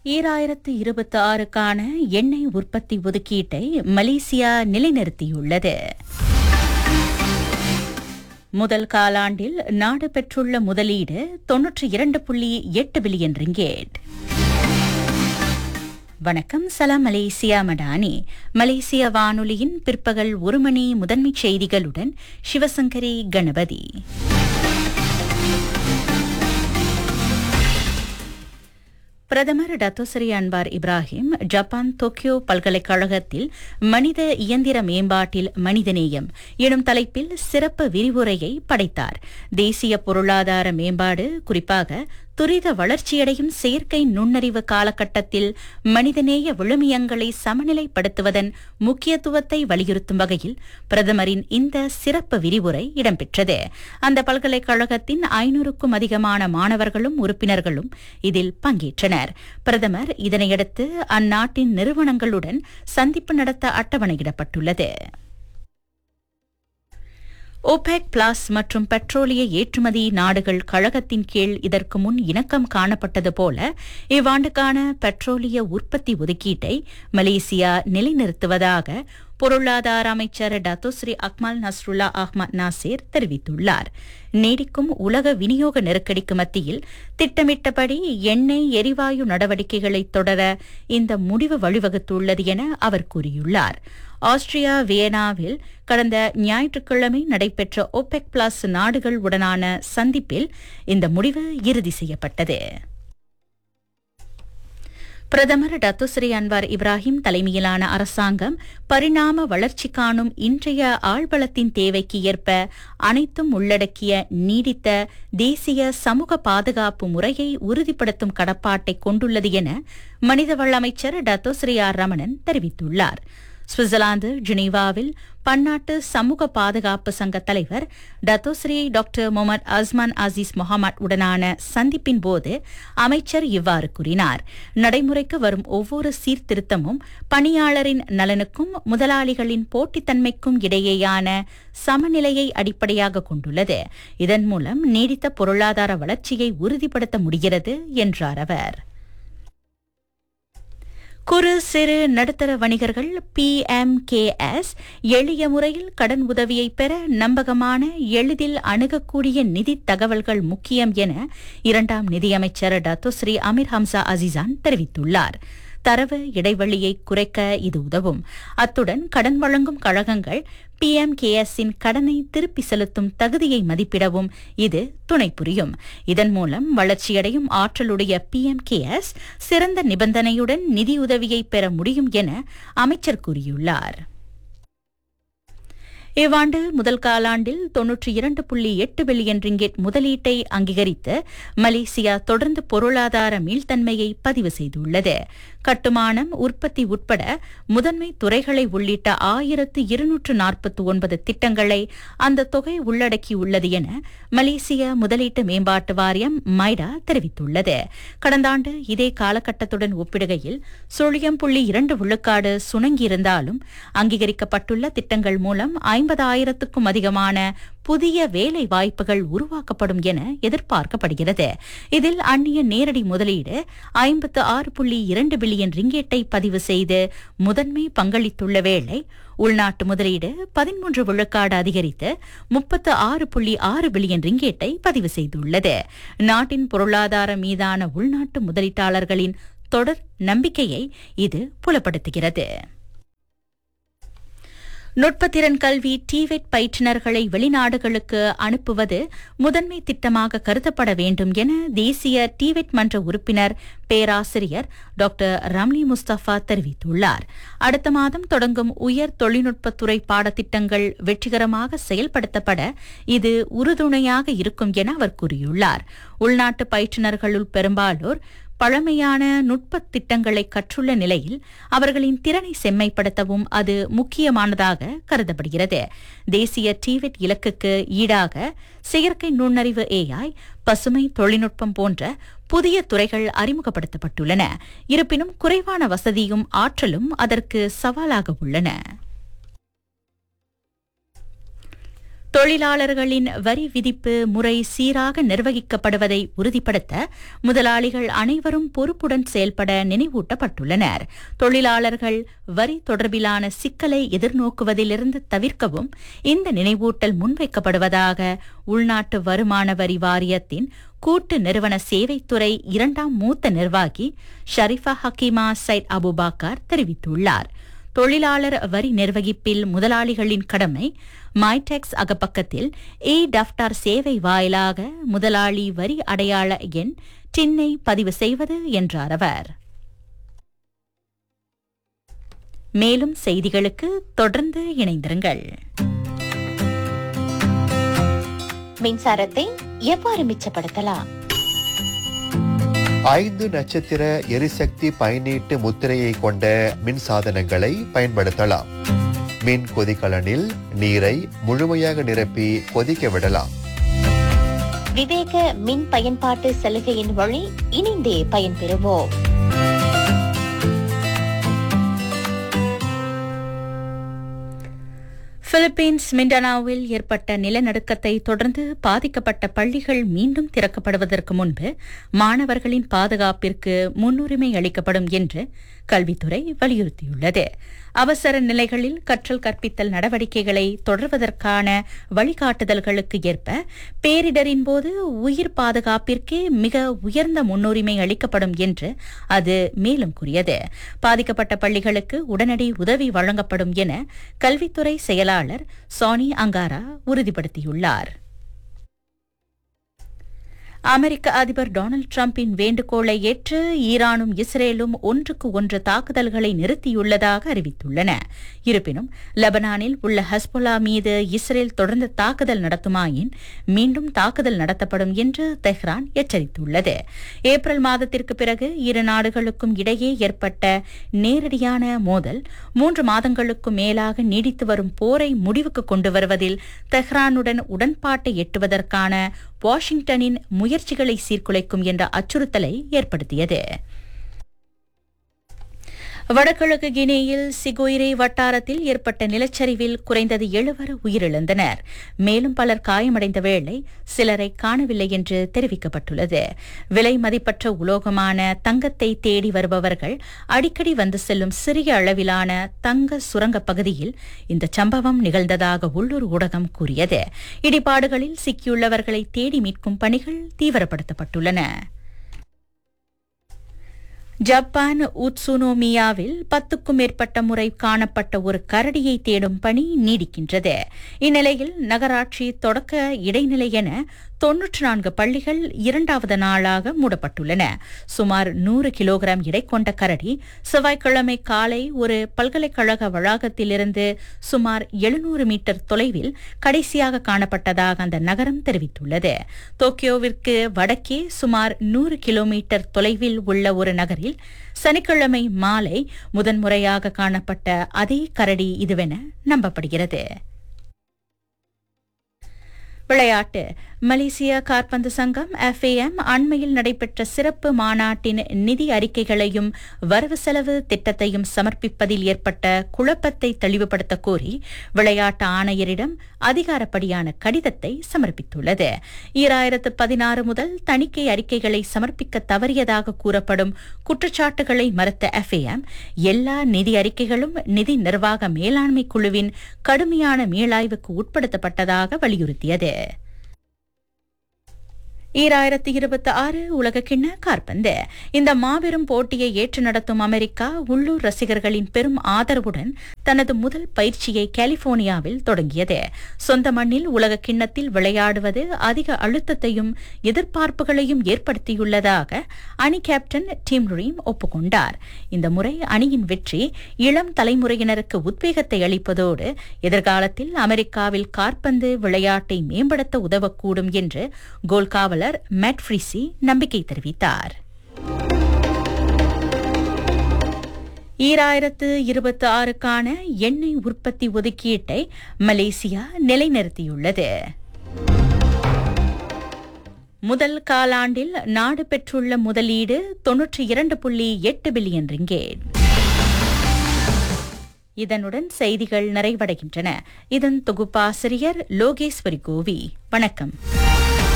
ஈராயிரத்து இருபத்தி ஆறுக்கான எண்ணெய் உற்பத்தி ஒதுக்கீட்டை மலேசியா நிலைநிறுத்தியுள்ளது முதல் காலாண்டில் நாடு பெற்றுள்ள முதலீடு தொன்னூற்றி இரண்டு புள்ளி எட்டு பில்லியன் ரிங்கேட் வணக்கம் சலாம் மலேசியா மடானி மலேசிய வானொலியின் பிற்பகல் ஒரு மணி முதன்மைச் செய்திகளுடன் சிவசங்கரி கணபதி பிரதமர் Dato Sri Anwar Ibrahim Japan Tokyo பல்கலைக்கழகத்தில் மனித இயந்திர மேம்பாட்டில் மனிதநேயம் எனும் தலைப்பில் சிறப்பு விரிவுரையை படைத்தார் தேசிய பொருளாதார மேம்பாடு குறிப்பாக துரித வளர்ச்சியடையும் செயற்கை நுண்ணறிவு காலகட்டத்தில் மனிதநேய விழுமியங்களை சமநிலைப்படுத்துவதன் முக்கியத்துவத்தை வலியுறுத்தும் வகையில் பிரதமரின் இந்த சிறப்பு விரிவுரை இடம்பெற்றது அந்த பல்கலைக்கழகத்தின் ஐநூறுக்கும் அதிகமான மாணவர்களும் உறுப்பினர்களும் இதில் பங்கேற்றனர் பிரதமர் இதனையடுத்து அந்நாட்டின் நிறுவனங்களுடன் சந்திப்பு நடத்த அட்டவணையிடப்பட்டுள்ளது ஓபெக் பிளாஸ் மற்றும் பெட்ரோலிய ஏற்றுமதி நாடுகள் கழகத்தின் கீழ் இதற்கு முன் இணக்கம் காணப்பட்டது போல இவ்வாண்டுக்கான பெட்ரோலிய உற்பத்தி ஒதுக்கீட்டை மலேசியா நிலைநிறுத்துவதாக பொருளாதார அமைச்சர் Dato Sri Akmal Nasrullah Ahmad Nasir தெரிவித்துள்ளார் நீடிக்கும் உலக விநியோக நெருக்கடிக்கு மத்தியில் திட்டமிட்டபடி எண்ணெய் எரிவாயு நடவடிக்கைகளை தொடர இந்த முடிவு வழிவகுத்துள்ளது என அவர் கூறியுள்ளார் ஆஸ்திரியா வியனாவில் கடந்த ஞாயிற்றுக்கிழமை நடைபெற்ற ஒபெக் பிளஸ் நாடுகள் உடனான சந்திப்பில் இந்த முடிவு இறுதி செய்யப்பட்டது பிரதமர் டத்துஸ்ரீ அன்வார் இப்ராஹிம் தலைமையிலான அரசாங்கம் பரிணாம வளர்ச்சி காணும் இன்றைய ஆழ்வளத்தின் தேவைக்கு ஏற்ப அனைத்தும் உள்ளடக்கிய நீடித்த தேசிய சமூக பாதுகாப்பு முறையை உறுதிப்படுத்தும் கடப்பாட்டை கொண்டுள்ளது என மனிதவள அமைச்சர் டத்தோஸ்ரீ ஆர் ரமணன் தெரிவித்துள்ளார் சுவிட்சர்லாந்து ஜெனீவாவில் பன்னாட்டு சமூக பாதுகாப்பு சங்க தலைவர் Dato Sri doctor Mohamed Azman Aziz Mohamed உடனான சந்திப்பின் போது அமைச்சர் இவ்வாறு கூறினார் நடைமுறைக்கு வரும் ஒவ்வொரு சீர்திருத்தமும் பணியாளரின் நலனுக்கும் முதலாளிகளின் போட்டித்தன்மைக்கும் இடையேயான சமநிலையை அடிப்படையாக கொண்டுள்ளது இதன் மூலம் நீடித்த பொருளாதார வளர்ச்சியை உறுதிப்படுத்த முடிகிறது என்றார் அவர் குறு சிறு நடுத்தர வணிகர்கள் பிஎம்கேஎஸ் எளிய முறையில் கடன் உதவியை பெற நம்பகமான எளிதில் அணுகக்கூடிய நிதி தகவல்கள் முக்கியம் என இரண்டாம் நிதியமைச்சர் டத்தோஸ்ரீ அமீர் ஹம்சா அசிசான் தெரிவித்துள்ளார் தரவு இடைவெளியை குறைக்க இது உதவும் அத்துடன் கடன் வழங்கும் கழகங்கள் பிஎம்கேஎஸ்ஸின் கடனை திருப்பி செலுத்தும் தகுதியை மதிப்பிடவும் இது துணை புரியும் இதன் மூலம் வளர்ச்சியடையும் ஆற்றலுடைய பிஎம்கேஎஸ் சிறந்த நிபந்தனையுடன் நிதியுதவியை பெற முடியும் என அமைச்சர் கூறியுள்ளார் இவ்வாண்டு முதல் காலாண்டில் தொன்னூற்றி இரண்டு புள்ளி எட்டு பில்லியன் ரிங்கெட் முதலீட்டை அங்கீகரித்து மலேசியா தொடர்ந்து பொருளாதார மீள்தன்மையை பதிவு செய்துள்ளது கட்டுமானம் உற்பத்தி உட்பட முதன்மை துறைகளை உள்ளிட்ட ஆயிரத்து இருநூற்று நாற்பத்தி ஒன்பது திட்டங்களை அந்த தொகை உள்ளடக்கியுள்ளது என மலேசிய முதலீட்டு மேம்பாட்டு வாரியம் மைடா தெரிவித்துள்ளது கடந்த ஆண்டு இதே காலகட்டத்துடன் ஒப்பிடுகையில் சுழியம் புள்ளி இரண்டு விழுக்காடு சுணங்கியிருந்தாலும் அங்கீகரிக்கப்பட்டுள்ள திட்டங்கள் மூலம் ஐம்பதாயிரத்துக்கும் அதிகமான புதிய வேலை வாய்ப்புகள் உருவாக்கப்படும் என எதிர்பார்க்கப்படுகிறது இதில் அந்நிய நேரடி முதலீடு ஐம்பத்து ஆறு புள்ளி இரண்டு பில்லியன் ரிங்கேட்டை பதிவு செய்து முதன்மை பங்களித்துள்ள வேளை உள்நாட்டு முதலீடு பதிமூன்று விழுக்காடு அதிகரித்து முப்பத்து ஆறு புள்ளி ஆறு பில்லியன் ரிங்கேட்டை பதிவு செய்துள்ளது நாட்டின் பொருளாதாரம் மீதான உள்நாட்டு முதலீட்டாளர்களின் தொடர் நம்பிக்கையை இது புலப்படுத்துகிறது நுட்பத்திறன் கல்வி டிவெட் பயிற்றுநர்களை வெளிநாடுகளுக்கு அனுப்புவது முதன்மை திட்டமாக கருதப்பட வேண்டும் என தேசிய டிவெட் மன்ற உறுப்பினர் பேராசிரியர் டாக்டர் ரம்லி முஸ்தபா தெரிவித்துள்ளார் அடுத்த மாதம் தொடங்கும் உயர் தொழில்நுட்பத்துறை பாடத்திட்டங்கள் வெற்றிகரமாக செயல்படுத்தப்பட இது உறுதுணையாக இருக்கும் என அவர் கூறியுள்ளார் உள்நாட்டு பயிற்றுநர்களுள் பெரும்பாலோர் பழமையான நுட்ப திட்டங்களை கற்றுள்ள நிலையில் அவர்களின் திறனை செம்மைப்படுத்தவும் அது முக்கியமானதாக கருதப்படுகிறது தேசிய டிவெட் இலக்குக்கு ஈடாக செயற்கை நுண்ணறிவு ஏஐ பசுமை தொழில்நுட்பம் போன்ற புதிய துறைகள் அறிமுகப்படுத்தப்பட்டுள்ளன இருப்பினும் குறைவான வசதியும் ஆற்றலும் அதற்கு சவாலாக உள்ளன தொழிலாளர்களின் வரி விதிப்பு முறை சீராக நிர்வகிக்கப்படுவதை உறுதிப்படுத்த முதலாளிகள் அனைவரும் பொறுப்புடன் செயல்பட நினைவூட்டப்பட்டுள்ளனர் தொழிலாளர்கள் வரி தொடர்பிலான சிக்கலை எதிர்நோக்குவதிலிருந்து தவிர்க்கவும் இந்த நினைவூட்டல் முன்வைக்கப்படுவதாக உள்நாட்டு வருமான வரி வாரியத்தின் கூட்டு நிறுவன சேவைத்துறை இரண்டாம் மூத்த நிர்வாகி ஷரிஃபா ஹக்கீமா சைட் அபுபாக்கார் தெரிவித்துள்ளார் தொழிலாளர் வரி நிர்வகிப்பில் முதலாளிகளின் கடமை மைடெக்ஸ் அகப்பக்கத்தில் இ டப்டார் சேவை வாயிலாக முதலாளி வரி அடையாள எண் டின்னை பதிவு செய்வது என்றார் அவர் மேலும் செய்திகளுக்கு தொடர்ந்து இணைந்திருங்கள் மின்சாரத்தை எவ்வாறு மிச்சப்படுத்தலாம் ஐந்து நட்சத்திர எரிசக்தி பயனீட்டு முத்திரையை கொண்ட மின் சாதனங்களை பயன்படுத்தலாம் மின் கொதிகலனில் நீரை முழுமையாக நிரப்பி கொதிக்க விடலாம் விவேக மின் பயன்பாட்டு சலுகையின் வழி இணைந்தே பயன்பெறுவோம் பிலிப்பீன்ஸ் மிண்டனாவில் ஏற்பட்ட நிலநடுக்கத்தை தொடர்ந்து பாதிக்கப்பட்ட பள்ளிகள் மீண்டும் திறக்கப்படுவதற்கு முன்பு மாணவர்களின் பாதுகாப்பிற்கு முன்னுரிமை அளிக்கப்படும் என்று கல்வித்துறை வலியுறுத்தியுள்ளது அவசர நிலைகளில் கற்றல் கற்பித்தல் நடவடிக்கைகளை தொடர்வதற்கான வழிகாட்டுதல்களுக்கு ஏற்ப பேரிடரின் போது உயிர் பாதுகாப்பிற்கே மிக உயர்ந்த முன்னுரிமை அளிக்கப்படும் என்று அது மேலும் கூறியது பாதிக்கப்பட்ட பள்ளிகளுக்கு உடனடி உதவி வழங்கப்படும் என கல்வித்துறை செயலாளர் சானி அங்காரா உறுதிப்படுத்தியுள்ளார் அமெரிக்க அதிபர் டொனால்டு டிரம்பின் வேண்டுகோளை ஏற்று ஈரானும் இஸ்ரேலும் ஒன்றுக்கு ஒன்று தாக்குதல்களை நிறுத்தியுள்ளதாக அறிவித்துள்ளன இருப்பினும் லெபனானில் உள்ள ஹஸ்புல்லா மீது இஸ்ரேல் தொடர்ந்து தாக்குதல் நடத்துமாயின் மீண்டும் தாக்குதல் நடத்தப்படும் என்று தெஹ்ரான் எச்சரித்துள்ளது ஏப்ரல் மாதத்திற்கு பிறகு இரு நாடுகளுக்கும் இடையே ஏற்பட்ட நேரடியான மோதல் மூன்று மாதங்களுக்கும் மேலாக நீடித்து வரும் போரை முடிவுக்கு கொண்டு வருவதில் தெஹ்ரானுடன் உடன்பாட்டை எட்டுவதற்கான வாஷிங்டனின் முயற்சிகளை சீர்குலைக்கும் என்ற அச்சுறுத்தலை ஏற்படுத்தியது வடகிழக்கு கினியில் சிகோயிரே வட்டாரத்தில் ஏற்பட்ட நிலச்சரிவில் குறைந்தது எழுவர் உயிரிழந்தனர் மேலும் பலர் காயமடைந்த வேளை சிலரை காணவில்லை என்று தெரிவிக்கப்பட்டுள்ளது விலை மதிப்பற்ற உலோகமான தங்கத்தை தேடி வருபவர்கள் அடிக்கடி வந்து செல்லும் சிறிய அளவிலான தங்க சுரங்கப் பகுதியில் இந்த சம்பவம் நிகழ்ந்ததாக உள்ளூர் ஊடகம் கூறியது இடிபாடுகளில் சிக்கியுள்ளவர்களை தேடி மீட்கும் பணிகள் தீவிரப்படுத்தப்பட்டுள்ளன ஜப்பான் உட்சுனோமியாவில் பத்துக்கும் மேற்பட்ட முறை காணப்பட்ட ஒரு கரடியை தேடும் பணி நீடிக்கின்றது இந்நிலையில் நகராட்சி தொடக்க இடைநிலை என தொன்னூற்று நான்கு பள்ளிகள் இரண்டாவது நாளாக மூடப்பட்டுள்ளன சுமார் நூறு கிலோகிராம் எடை கொண்ட கரடி செவ்வாய்க்கிழமை காலை ஒரு பல்கலைக்கழக வளாகத்திலிருந்து சுமார் எழுநூறு மீட்டர் தொலைவில் கடைசியாக காணப்பட்டதாக அந்த நகரம் தெரிவித்துள்ளது டோக்கியோவிற்கு வடக்கே சுமார் நூறு கிலோமீட்டர் தொலைவில் உள்ள ஒரு நகரில் சனிக்கிழமை மாலை முதன்முறையாக காணப்பட்ட அதே கரடி இதுவென நம்பப்படுகிறது விளையாட்டு மலேசிய காற்பந்து சங்கம் எஃப்ஏஎம் அண்மையில் நடைபெற்ற சிறப்பு மாநாட்டின் நிதி அறிக்கைகளையும் வரவு செலவு திட்டத்தையும் சமர்ப்பிப்பதில் ஏற்பட்ட குழப்பத்தை தெளிவுபடுத்த கோரி விளையாட்டு ஆணையரிடம் அதிகாரப்படியான கடிதத்தை சமர்ப்பித்துள்ளது ஈராயிரத்து பதினாறு முதல் தணிக்கை அறிக்கைகளை சமர்ப்பிக்க தவறியதாக கூறப்படும் குற்றச்சாட்டுகளை மறுத்த எஃப்ஏஎம் எல்லா நிதி அறிக்கைகளும் நிதி நிர்வாக மேலாண்மை குழுவின் கடுமையான மீளாய்வுக்கு உட்படுத்தப்பட்டதாக வலியுறுத்தியது ஈராயிரத்தி இருபத்தி ஆறு உலகக்கிண்ண காற்பந்து இந்த மாபெரும் போட்டியை ஏற்று நடத்தும் அமெரிக்கா உள்ளூர் ரசிகர்களின் பெரும் ஆதரவுடன் தனது முதல் பயிற்சியை கலிபோர்னியாவில் தொடங்கியது சொந்த மண்ணில் உலக கிண்ணத்தில் விளையாடுவது அதிக அழுத்தத்தையும் எதிர்பார்ப்புகளையும் ஏற்படுத்தியுள்ளதாக அணி கேப்டன் டிம் ரீம் ஒப்புக்கொண்டார் இந்த முறை அணியின் வெற்றி இளம் தலைமுறையினருக்கு உத்வேகத்தை அளிப்பதோடு எதிர்காலத்தில் அமெரிக்காவில் காற்பந்து விளையாட்டை மேம்படுத்த உதவக்கூடும் என்று கோல் காவலர் மேட் ஃப்ரிசி நம்பிக்கை தெரிவித்தார் ஈராயிரத்து இருபத்தி ஆறுக்கான எண்ணெய் உற்பத்தி ஒதுக்கீட்டை மலேசியா நிலைநிறுத்தியுள்ளது முதல் காலாண்டில் நாடு பெற்றுள்ள முதலீடு தொன்னூற்றி இரண்டு புள்ளி எட்டு பில்லியன் ரிங்கேட் இதனுடன் செய்திகள் நிறைவடைகின்றன இதன் தொகுப்பாசிரியர் லோகேஸ்வரி கோவி வணக்கம்